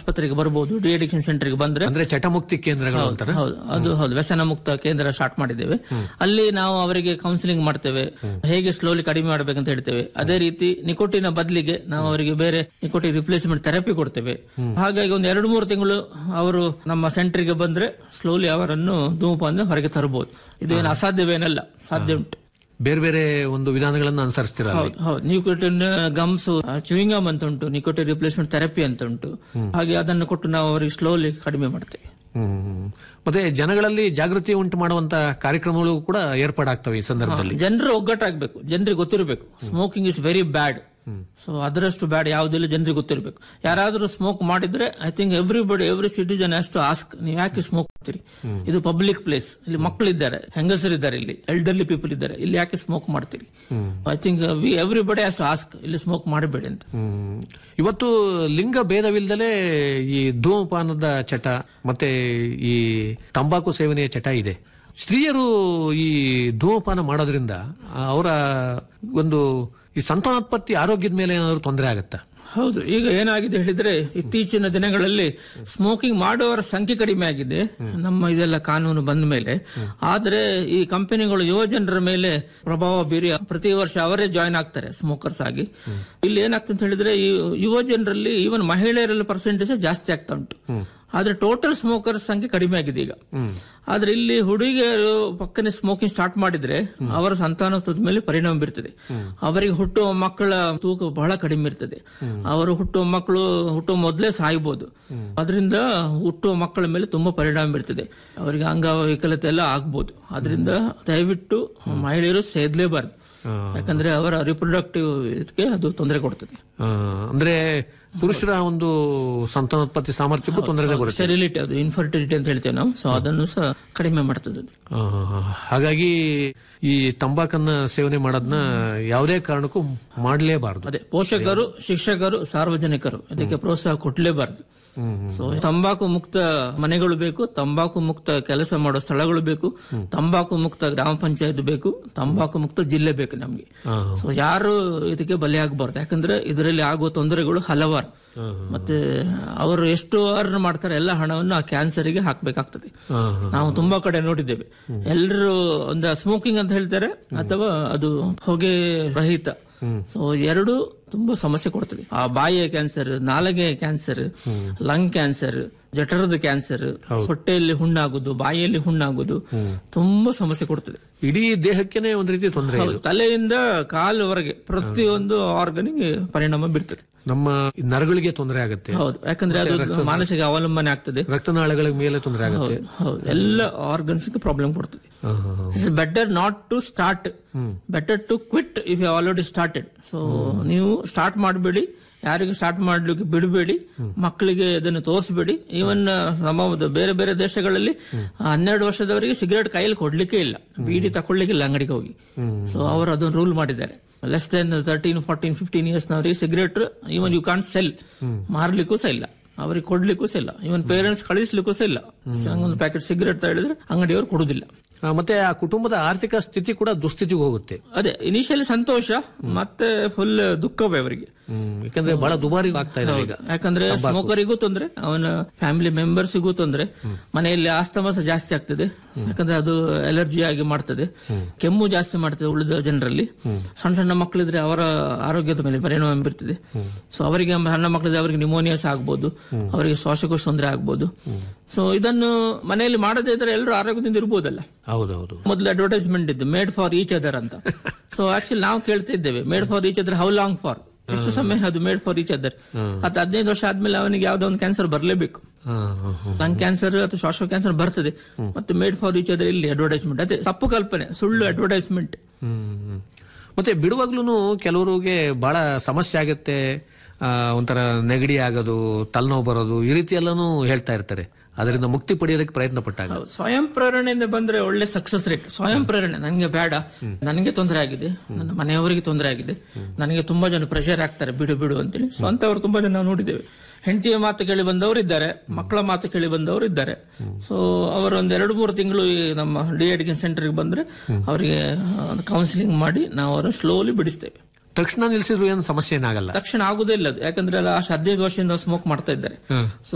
ಆಸ್ಪತ್ರೆಗೆ ಬರ್ಬೋದು de addiction ಸೆಂಟರ್ಗೆ ಬಂದ್ರೆ ಅಂದ್ರೆ ಚಟಮುಕ್ತಿ ಕೇಂದ್ರಗಳು ಅಂತಾರ ಹೌದು ಅದು ಹೌದು ವ್ಯಸನ ಮುಕ್ತ ಕೇಂದ್ರ ಸ್ಟಾರ್ಟ್ ಮಾಡಿದ್ದೇವೆ ಅಲ್ಲಿ ನಾವು ಅವರಿಗೆ ಕೌನ್ಸಿಲಿಂಗ್ ಮಾಡ್ತೇವೆ ಹೇಗೆ ಸ್ಲೋಲಿ ಕಡಿಮೆ ಮಾಡಬೇಕಂತ ಹೇಳ್ತೇವೆ ಅದೇ ರೀತಿ ನಿಕೋಟಿನ ಬದಲಿಗೆ ನಾವು ಅವರಿಗೆ ಬೇರೆ ನಿಕೋಟಿನ್ ರಿಪ್ಲೇಸ್ಮೆಂಟ್ ಥೆರಪಿ ಕೊಡ್ತೇವೆ ಹಾಗಾಗಿ ಒಂದು ಎರಡು ಮೂರು ತಿಂಗಳು ಅವರು ನಮ್ಮ ಸೆಂಟರ್ಗೆ ಬಂದ್ರೆ ಸ್ಲೋಲಿ ಅವರನ್ನು ಧೂಮಪಾನ ಹೊರಗೆ ತರಬಹುದು ಇದು ಏನು ಅಸಾಧ್ಯವೇನಲ್ಲ ಸಾಧ್ಯ ಉಂಟು ಬೇರೆ ಬೇರೆ ಒಂದು ವಿಧಾನಗಳನ್ನು ಅನುಸರಿಸ್ತೀರ ಅಲ್ಲಿ. ಹೌದು ಹೌದು ನಿಕೋಟಿನ್ ಗಮ್ಸ್ ಚೂಯಿಂಗಮ್ ಅಂತ ಉಂಟು ನಿಕೋಟಿನ್ ರಿಪ್ಲೇಸ್ಮೆಂಟ್ ಥೆರಪಿ ಅಂತ ಉಂಟು ಹಾಗೆ ಅದನ್ನು ಕೊಟ್ಟು ನಾವು ಅವರಿಗೆ ಸ್ಲೋಲಿ ಕಡಿಮೆ ಮಾಡ್ತೇವೆ ಹ್ಮ್. ಮತ್ತೆ ಜನಗಳಲ್ಲಿ ಜಾಗೃತಿ ಉಂಟು ಮಾಡುವಂತ ಕಾರ್ಯಕ್ರಮಗಳು ಕೂಡ ಏರ್ಪಾಡಾಗ್ತವೆ ಈ ಸಂದರ್ಭದಲ್ಲಿ ಜನರು ಒಗ್ಗಟ್ಟಾಗಬೇಕು ಜನರಿಗೆ ಗೊತ್ತಿರಬೇಕು smoking is very bad so ಅದರಷ್ಟು ಬ್ಯಾಡ್ ಯಾವುದಿಲ್ಲ ಜನರಿಗೆ ಗೊತ್ತಿರಬೇಕು ಯಾರಾದರೂ ಸ್ಮೋಕ್ ಮಾಡಿದ್ರೆ I think everybody every citizen has to ask ನೀವು ಯಾಕೆ ಸ್ಮೋಕ್ ಮಾಡ್ತೀರಿ ಇದು ಪಬ್ಲಿಕ್ ಪ್ಲೇಸ್ ಇಲ್ಲಿ ಮಕ್ಕಳಿದ್ದಾರೆ ಹೆಂಗಸರಿದ್ದಾರೆ ಇಲ್ಲಿ ಎಲ್ಡರ್ಲಿ ಪೀಪಲ್ ಇದ್ದಾರೆ ಇಲ್ಲಿ ಯಾಕೆ ಸ್ಮೋಕ್ ಮಾಡ್ತೀರಿ I think we everybody has to ask ಇಲ್ಲಿ ಸ್ಮೋಕ್ ಮಾಡಬೇಡಿ ಅಂತ ಹ್ಮ್. ಇವತ್ತು ಲಿಂಗ ಭೇದವಿಲ್ಲದಲೇ ಈ ಧೂಮಪಾನದ ಚಟ ಮತ್ತೆ ಈ ತಂಬಾಕು ಸೇವನೆಯ ಚಟ ಇದೆ ಸ್ತ್ರೀಯರು ಈ ಧೂಮಪಾನ ಮಾಡೋದ್ರಿಂದ ಅವರ ಒಂದು ಈ ಸಂತಾನೋತ್ಪತ್ತಿ ಆರೋಗ್ಯದ ಮೇಲೆ ಏನಾದರೂ ತೊಂದರೆ ಆಗುತ್ತಾ ಹೌದು ಈಗ ಏನಾಗಿದೆ ಹೇಳಿದ್ರೆ ಇತ್ತೀಚಿನ ದಿನಗಳಲ್ಲಿ ಸ್ಮೋಕಿಂಗ್ ಮಾಡುವವರ ಸಂಖ್ಯೆ ಕಡಿಮೆ ಆಗಿದೆ ನಮ್ಮ ಇದೆಲ್ಲ ಕಾನೂನು ಬಂದ ಮೇಲೆ ಆದ್ರೆ ಈ ಕಂಪನಿಗಳು ಯುವ ಜನರ ಮೇಲೆ ಪ್ರಭಾವ ಬೀರಿ ಪ್ರತಿ ವರ್ಷ ಅವರೇ ಜಾಯಿನ್ ಆಗ್ತಾರೆ ಸ್ಮೋಕರ್ಸ್ ಆಗಿ ಇಲ್ಲಿ ಏನಾಗ್ತದೆ ಅಂತ ಹೇಳಿದ್ರೆ ಈ ಯುವ ಜನರಲ್ಲಿ ಈವನ್ ಮಹಿಳೆಯರಲ್ಲಿ ಪರ್ಸೆಂಟೇಜ್ ಜಾಸ್ತಿ ಆಗ್ತಾ ಉಂಟು ಆದ್ರೆ ಟೋಟಲ್ ಸ್ಮೋಕರ್ಸ್ ಸಂಖ್ಯೆ ಕಡಿಮೆ ಆಗಿದೆ ಈಗ ಆದ್ರೆ ಇಲ್ಲಿ ಹುಡುಗಿಯರು ಪಕ್ಕನೆ ಸ್ಮೋಕಿಂಗ್ ಸ್ಟಾರ್ಟ್ ಮಾಡಿದ್ರೆ ಅವರ ಸಂತಾನೋತ್ಪತ್ತಿ ಮೇಲೆ ಪರಿಣಾಮ ಬೀರ್ತದೆ ಅವರಿಗೆ ಹುಟ್ಟುವ ಮಕ್ಕಳ ತೂಕ ಬಹಳ ಕಡಿಮೆ ಇರ್ತದೆ ಅವರು ಹುಟ್ಟುವ ಮಕ್ಕಳು ಹುಟ್ಟುವ ಮೊದಲೇ ಸಾಯ್ಬೋದು ಅದರಿಂದ ಹುಟ್ಟುವ ಮಕ್ಕಳ ಮೇಲೆ ತುಂಬಾ ಪರಿಣಾಮ ಬೀರ್ತದೆ ಅವರಿಗೆ ಅಂಗವೈಕಲ್ಯತೆ ಎಲ್ಲ ಆಗ್ಬೋದು ಅದರಿಂದ ದಯವಿಟ್ಟು ಮಹಿಳೆಯರು ಸೇದ್ಲೇಬಾರ್ದು ಯಾಕಂದ್ರೆ ಅವರ ರಿಪ್ರೊಡಕ್ಟಿವ್ ಇದಕ್ಕೆ ಅದು ತೊಂದರೆ ಕೊಡ್ತದೆ ಆ, ಅಂದ್ರೆ ಪುರುಷರ ಒಂದು ಸಂತಾನೋತ್ಪತ್ತಿ ಸಾಮರ್ಥ್ಯಕ್ಕೂ ತೊಂದರೆ ಬರುತ್ತೆ ಸ್ಟೆರಿಲಿಟಿ ಅದು ಇನ್ಫರ್ಟಿಲಿಟಿ ಅಂತ ಹೇಳ್ತೇವೆ ನಾವು ಸೊ ಅದನ್ನು ಸಹ ಕಡಿಮೆ ಮಾಡ್ತದೆ ಅದು ಆ, ಹಾಗಾಗಿ ಈ ತಂಬಾಕನ್ನ ಸೇವನೆ ಮಾಡೋದನ್ನ ಯಾವುದೇ ಕಾರಣಕ್ಕೂ ಮಾಡಲೇಬಾರದು ಅದೇ ಪೋಷಕರು ಶಿಕ್ಷಕರು ಸಾರ್ವಜನಿಕರು ಇದಕ್ಕೆ ಪ್ರೋತ್ಸಾಹ ಕೊಡ್ಲೇಬಾರ್ದು ಸೊ ತಂಬಾಕು ಮುಕ್ತ ಮನೆಗಳು ಬೇಕು ತಂಬಾಕು ಮುಕ್ತ ಕೆಲಸ ಮಾಡೋ ಸ್ಥಳಗಳು ಬೇಕು ತಂಬಾಕು ಮುಕ್ತ ಗ್ರಾಮ ಪಂಚಾಯತ್ ಬೇಕು ತಂಬಾಕು ಮುಕ್ತ ಜಿಲ್ಲೆ ಬೇಕು ನಮ್ಗೆ ಸೊ ಯಾರು ಇದಕ್ಕೆ ಬಲಿಯಾಗಬಾರ್ದು ಯಾಕಂದ್ರೆ ಇದರಲ್ಲಿ ಆಗುವ ತೊಂದರೆಗಳು ಹಲವಾರು ಮತ್ತೆ ಅವರು ಎಷ್ಟು ಅರ್ನ್ ಮಾಡ್ತಾರೆ ಎಲ್ಲ ಹಣವನ್ನು ಆ ಕ್ಯಾನ್ಸರ್ಗೆ ಹಾಕ್ಬೇಕಾಗ್ತದೆ ನಾವು ತುಂಬಾ ಕಡೆ ನೋಡಿದ್ದೇವೆ ಎಲ್ಲರೂ ಒಂದು ಸ್ಮೋಕಿಂಗ್ ಅಂತ ಹೇಳ್ತಾರೆ ಅಥವಾ ಅದು ಹೊಗೆ ರಹಿತ ಸೊ ಎರಡು ತುಂಬಾ ಸಮಸ್ಯೆ ಕೊಡ್ತದೆ ಆ ಬಾಯಿಯ ಕ್ಯಾನ್ಸರ್ ನಾಲಗೆ ಕ್ಯಾನ್ಸರ್ ಲಂಗ್ ಕ್ಯಾನ್ಸರ್ ಜಠರದ ಕ್ಯಾನ್ಸರ್ ಹೊಟ್ಟೆಯಲ್ಲಿ ಹುಣ್ಣಾಗುದು ಬಾಯಿಯಲ್ಲಿ ಹುಣ್ಣಾಗುದು ತುಂಬಾ ಸಮಸ್ಯೆ ಕೊಡ್ತದೆ ಇಡೀ ದೇಹಕ್ಕೇನೆ ಒಂದು ರೀತಿ ತೊಂದರೆ ಹೌದು, ತಲೆಯಿಂದ ಕಾಲುವರೆಗೆ ಪ್ರತಿಯೊಂದು ಆರ್ಗನಿಗೆ ಪರಿಣಾಮ ಬೀರ್ತದೆ ನಮ್ಮ ನರಗಳಿಗೆ ತೊಂದರೆ ಆಗುತ್ತೆ ಹೌದು ಯಾಕಂದ್ರೆ ಅದು ಮಾನಸಿಕ ಅವಲಂಬನೆ ಆಗ್ತದೆ ರಕ್ತನಾಳಗಳ ಮೇಲೆ ತೊಂದರೆ ಆಗುತ್ತೆ ಹೌದು ಎಲ್ಲ ಆರ್ಗನ್ಸ್ ಪ್ರಾಬ್ಲಮ್ ಕೊಡ್ತದೆ ಆ, ಆ, ಆ. It's better not to start better to quit if you already started so ನೀವು ಸ್ಟಾರ್ಟ್ ಮಾಡಬೇಡಿ ಯಾರಿಗೂ ಸ್ಟಾರ್ಟ್ ಮಾಡ್ಲಿಕ್ಕೆ ಬಿಡಬೇಡಿ ಮಕ್ಕಳಿಗೆ ಅದನ್ನು ತೋರಿಸಬೇಡಿ ಈವನ್ ಸಮದ ಬೇರೆ ಬೇರೆ ದೇಶಗಳಲ್ಲಿ ಹನ್ನೆರಡು ವರ್ಷದವರಿಗೆ ಸಿಗರೇಟ್ ಕೈಯಲ್ಲಿ ಕೊಡ್ಲಿಕ್ಕೆ ಇಲ್ಲ ಬೀಡಿ ತಕೊಳ್ಳಿಕ್ಕಿಲ್ಲ ಅಂಗಡಿಗೆ ಹೋಗಿ ಸೊ ಅವರು ಅದನ್ನು ರೂಲ್ ಮಾಡಿದ್ದಾರೆ less than thirteen fourteen fifteen years ನವರಿಗೆ cigarette even you can't sell ಮಾರ್ಲಿಕ್ಕೂ ಸಹ ಇಲ್ಲ ಅವ್ರಿಗೆ ಕೊಡ್ಲಿಕ್ಕೂ ಸಹ ಇಲ್ಲ ಇವನ್ ಪೇರೆಂಟ್ಸ್ ಕಳಿಸ್ಲಿಕ್ಕೂ ಸಹ ಇಲ್ಲ ಒಂದು ಪ್ಯಾಕೆಟ್ ಸಿಗರೇಟ್ ಹೇಳಿದ್ರೆ ಅಂಗಡಿಯವರು ಕೊಡುದಿಲ್ಲ ಆ, ಮತ್ತೆ ಆ ಕುಟುಂಬದ ಆರ್ಥಿಕ ಸ್ಥಿತಿ ಕೂಡ ದುಸ್ಥಿತಿಗೆ ಹೋಗುತ್ತೆ ಅದೇ ಇನಿಷಿಯಲಿ ಸಂತೋಷ ಮತ್ತೆ ಫುಲ್ ದುಃಖವೇ ಅವರಿಗೆ ಹ್ಮ್. ಯಾಕಂದ್ರೆ ಬಹಳ ದುಬಾರಿ ಆಗ್ತಾ ಇದೆ ಈಗ ಯಾಕಂದ್ರೆ ಸ್ಮೋಕರಿಗೂ ತೊಂದ್ರೆ ಅವನ ಫ್ಯಾಮಿಲಿ ಮೆಂಬರ್ಸಿಗೂ ತೊಂದ್ರೆ ಮನೆಯಲ್ಲಿ ಆಸ್ತಮ ಸಹ ಜಾಸ್ತಿ ಆಗ್ತದೆ ಯಾಕಂದ್ರೆ ಅದು ಅಲರ್ಜಿ ಆಗಿ ಮಾಡ್ತದೆ ಕೆಮ್ಮು ಜಾಸ್ತಿ ಮಾಡ್ತದೆ ಉಳಿದ ಜನರಲ್ಲಿ ಸಣ್ಣ ಸಣ್ಣ ಮಕ್ಕಳಿದ್ರೆ ಅವರ ಆರೋಗ್ಯದ ಮೇಲೆ ಪರಿಣಾಮ ಬೀರ್ತದೆ ಸೊ ಅವರಿಗೆ ಸಣ್ಣ ಮಕ್ಕಳಿದ್ರೆ ಅವರಿಗೆ ನಿಮೋನಿಯಾಸ್ ಆಗ್ಬೋದು ಅವರಿಗೆ ಶ್ವಾಸಕೋಶ ತೊಂದರೆ ಆಗ್ಬೋದು ಸೊ ಇದನ್ನು ಮನೆಯಲ್ಲಿ ಮಾಡದೇ ಇದ್ರೆ ಎಲ್ಲರೂ ಆರೋಗ್ಯದಿಂದ ಇರ್ಬೋದಲ್ಲ ಹೌದೌದು ಮೊದಲು ಅಡ್ವರ್ಟೈಸ್ಮೆಂಟ್ ಇದ್ದು ಮೇಡ್ ಫಾರ್ ಈಚ್ ಅದರ್ ಅಂತ ಸೊ ಆಕ್ಚುಲಿ ನಾವು ಕೇಳ್ತಾ ಇದ್ದೇವೆ made for each other how long for ಎಷ್ಟು ಸಮಯ ಅದು ಮೇಡ್ ಫಾರ್ ಈಚ್ ಅದರ್ ಹತ್ತು ಹದಿನೈದು ವರ್ಷ ಆದ್ಮೇಲೆ ಅವನಿಗೆ ಯಾವ್ದೋ ಒಂದು ಕ್ಯಾನ್ಸರ್ ಬರಲೇಬೇಕು ಆ, ಆ, ಆ. ಲಂಗ್ ಕ್ಯಾನ್ಸರ್ ಅಥವಾ ಶ್ವಾಸ ಕ್ಯಾನ್ಸರ್ ಬರ್ತದೆ ಮತ್ತೆ ಮೇಡ್ ಫಾರ್ ಈಚ್ ಅದರ್ ಇಲ್ಲಿ ಅಡ್ವರ್ಟೈಸ್ಮೆಂಟ್ ಅದೇ ತಪ್ಪು ಕಲ್ಪನೆ ಸುಳ್ಳು ಅಡ್ವರ್ಟೈಸ್ಮೆಂಟ್ ಹ್ಮ್. ಮತ್ತೆ ಬಿಡುವಾಗ್ಲೂ ಕೆಲವರಿಗೆ ಬಹಳ ಸಮಸ್ಯೆ ಆಗುತ್ತೆ ಆ, ಒಂಥರ ನೆಗಡಿ ಆಗೋದು ತಲೆನೋವು ಬರೋದು ಈ ರೀತಿ ಎಲ್ಲಾನು ಹೇಳ್ತಾ ಇರ್ತಾರೆ ಅದರಿಂದ ಮುಕ್ತಿ ಪಡೆಯೋದಕ್ಕೆ ಪ್ರಯತ್ನ ಪಟ್ಟಾಗ ಸ್ವಯಂ ಪ್ರೇರಣೆಯಿಂದ ಬಂದ್ರೆ ಒಳ್ಳೆ ಸಕ್ಸಸ್ ರೇಟ್ ಸ್ವಯಂ ಪ್ರೇರಣೆ ನನಗೆ ಬೇಡ ನನಗೆ ತೊಂದರೆ ಆಗಿದೆ ನನ್ನ ಮನೆಯವರಿಗೆ ತೊಂದರೆ ಆಗಿದೆ ನನಗೆ ತುಂಬಾ ಜನ ಪ್ರೆಷರ್ ಆಗ್ತಾರೆ ಬಿಡು ಬಿಡು ಅಂತೇಳಿ ಸ್ವಂತವರು ತುಂಬಾ ಜನ ನಾವು ನೋಡಿದ್ದೇವೆ ಹೆಂಡತಿಯ ಮಾತು ಕೇಳಿ ಬಂದವರು ಇದ್ದಾರೆ ಮಕ್ಕಳ ಮಾತು ಕೇಳಿ ಬಂದವರು ಇದ್ದಾರೆ ಸೊ ಅವರು ಒಂದ್ ಎರಡು ಮೂರು ತಿಂಗಳು ಈ ನಮ್ಮ ಡಿ ಅಡಿಗೆ ಸೆಂಟರ್ಗೆ ಬಂದ್ರೆ ಅವರಿಗೆ ಕೌನ್ಸಿಲಿಂಗ್ ಮಾಡಿ ನಾವು ಅವರನ್ನು ಸ್ಲೋಲಿ ಬಿಡಿಸ್ತೇವೆ ತಕ್ಷಣ ನಿಲ್ಸಿದ್ರು ಏನು ಸಮಸ್ಯೆ ಏನಾಗಲ್ಲ ತಕ್ಷಣ ಆಗುದೇ ಇಲ್ಲ ಅದು ಯಾಕಂದ್ರೆ ಲಾಸ್ಟ್ ಹದಿನೈದು ವರ್ಷದಿಂದ ಸ್ಮೋಕ್ ಮಾಡ್ತಾ ಇದ್ದಾರೆ ಹ್ಮ್. ಸೊ